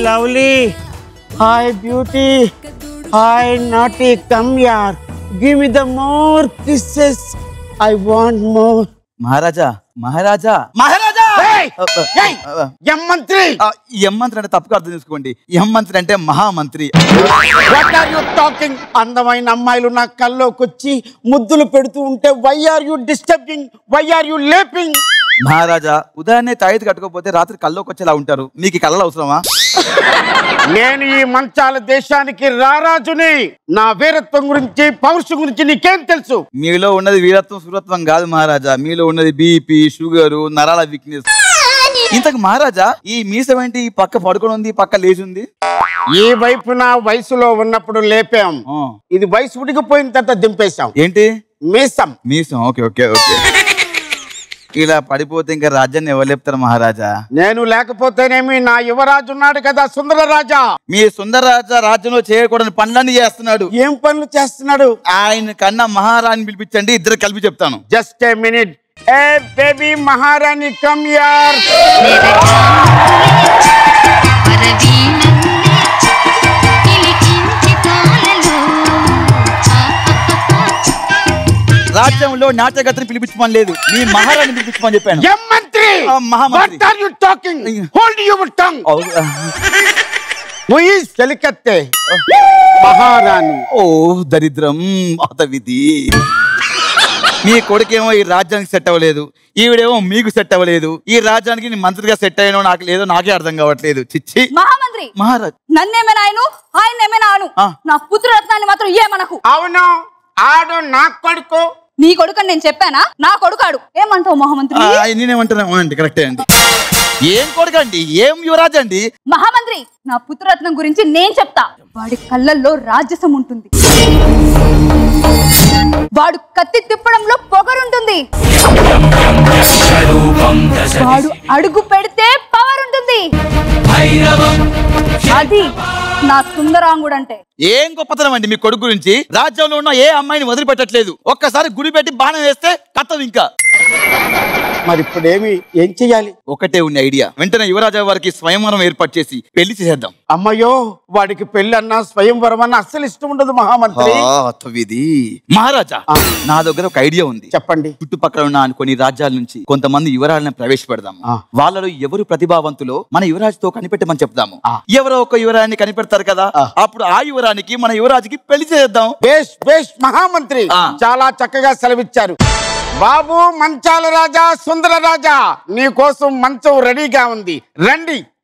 Lovely hi beauty hi naughty come యార్ give me the more kisses I want more Maharaja Maharaja Maharaja ఎం మంత్రి ఆ, ఎం మంత్రి అంటే తప్పుగా అర్థం చేసుకోండి ఎం మంత్రి అంటే మహామంత్రి వాట్ ఆర్ యు టాకింగ్ అందమైన అమ్మాయిలు నా కల్లోకి వచ్చి ముద్దులు పెడుతూ ఉంటే why are you disturbing why are you లేపింగ్ మహారాజా ఉదయాన్నే తాయితీ కట్టుకోకపోతే రాత్రి కల్లోకి వచ్చేలా ఉంటారు మీకు ఈ కళలు అవసరమా నేను ఈ మంచాల దేశానికి రారాజుని నా వీరత్వం గురించి పౌరుషం గురించి నీకేం తెలుసు మీలో ఉన్నది వీరత్వం సురత్వం కాదు మహారాజా మీలో ఉన్నది బీపీ షుగర్ నరాల వీక్నెస్ ఇంతకు మహారాజా ఈ మీసం ఏంటి ఈ పక్క పడుకొని ఉంది ఈ పక్క లేచి ఉంది ఈ వైపు నా వయసులో ఉన్నప్పుడు లేపాం ఆ, ఇది వయసు ఉడికిపోయిన తర్వాత దింపేశాం ఏంటి మీసం మీసం ఓకే ఓకే ఓకే ఇలా పడిపోతే ఇంకా రాజ్యాన్ని ఎవరు లేపుతారు మహారాజా నేను లేకపోతేనేమి నా యువరాజు ఉన్నాడు కదా సుందర రాజా మీ సుందరరాజా రాజ్యంలో చేయకూడని పనులన్నీ చేస్తున్నాడు ఏం పనులు చేస్తున్నాడు ఆయన కన్నా మహారాణి పిలిపించండి ఇద్దరు కలిపి చెప్తాను జస్ట్ ఏ మినిట్ ఏ బేబీ మహారాణి కమ్ యార్ రాజ్యంలో నాట్యగతిని పిలిపించమని లేదు మీ మహారాణి పిలిపించమని చెప్పాను ఎం మంత్రి ఆ, మహామంత్రి. What are you talking hold your tongue అవు- హూ ఈస్ చెలికత్తె మహారాణి ఓ దరిద్రం అత విధి మీ కొడుకేమో ఈ రాజ్యానికి సెట్ అవ్వలేదు ఈవిడేమో మీకు సెట్ అవ్వలేదు ఈ రాజ్యానికి నేను మంత్రిగా సెట్ అయ్యానో నాకు లేదో నాకే అర్థం కావట్లేదు చిచ్చి మహామంత్రి మహారాజ్ నన్నేమైనా ఆయను ఆయన ఏమైనా ఆను ఆ. నా పుత్ర రత్నాన్ని మాత్రం ఏమనకు అవును ఆడు నా కొడుకు నీ కొడుకు నేను చెప్పానా నా కొడుకాడు ఏమంటావు మహామంత్రి ఆ, నేనేమంటున్నా అవునండి కరెక్టే అండి ఏం కొడుకండి ఏం యువరాజ్ అండి మహామంత్రి నా పుత్రరత్నం గురించి నేను చెప్తా వాడి కళ్ళల్లో రాజసం ఉంటుంది వాడు కత్తి తిప్పడంలో పొగరుంటుంది వాడు అడుగు పెడితే పవర్ ఉంటుంది అది నా సుందరాంగుడు అంటే ఏం గొప్పతనం అండి మీ కొడుకు గురించి రాజ్యంలో ఉన్న ఏ అమ్మాయిని వదిలిపెట్టట్లేదు ఒక్కసారి గుడి పెట్టి బాణం వేస్తే కథం ఇంకా మరి ఇప్పుడు ఏమి ఏం చెయ్యాలి ఒకటే ఉన్న ఐడియా వెంటనే యువరాజా వారికి స్వయంవరం ఏర్పాటు చేసి పెళ్లి చేసేద్దాం అమ్మయ్యో వాడికి పెళ్లి అన్నా స్వయంవరం అన్నా అస్సలు ఇష్టం ఉండదు మహామంత్రి ఆ, తవిది. మహారాజా ఆ. నా దగ్గర ఒక ఐడియా ఉంది చెప్పండి చుట్టుపక్కల ఉన్న కొన్ని రాజ్యాల నుంచి కొంతమంది యువరాలను ప్రవేశపెడదాం ఆ. వాళ్ళలో ఎవరు ప్రతిభావంతులో మన యువరాజుతో కనిపెట్టమని చెప్దాము ఆ. ఎవరో ఒక యువరాన్ని కనిపెడతారు కదా ఆ. అప్పుడు ఆ యువరానికి మన యువరాజుకి పెళ్లి చేద్దాం బేష్ బేష్ మహామంత్రి ఆ. చాలా చక్కగా సెలవిచ్చారు బాబు మంచాల రాజా సుందర రాజా నీ కోసం మంచం రెడీగా ఉంది రండి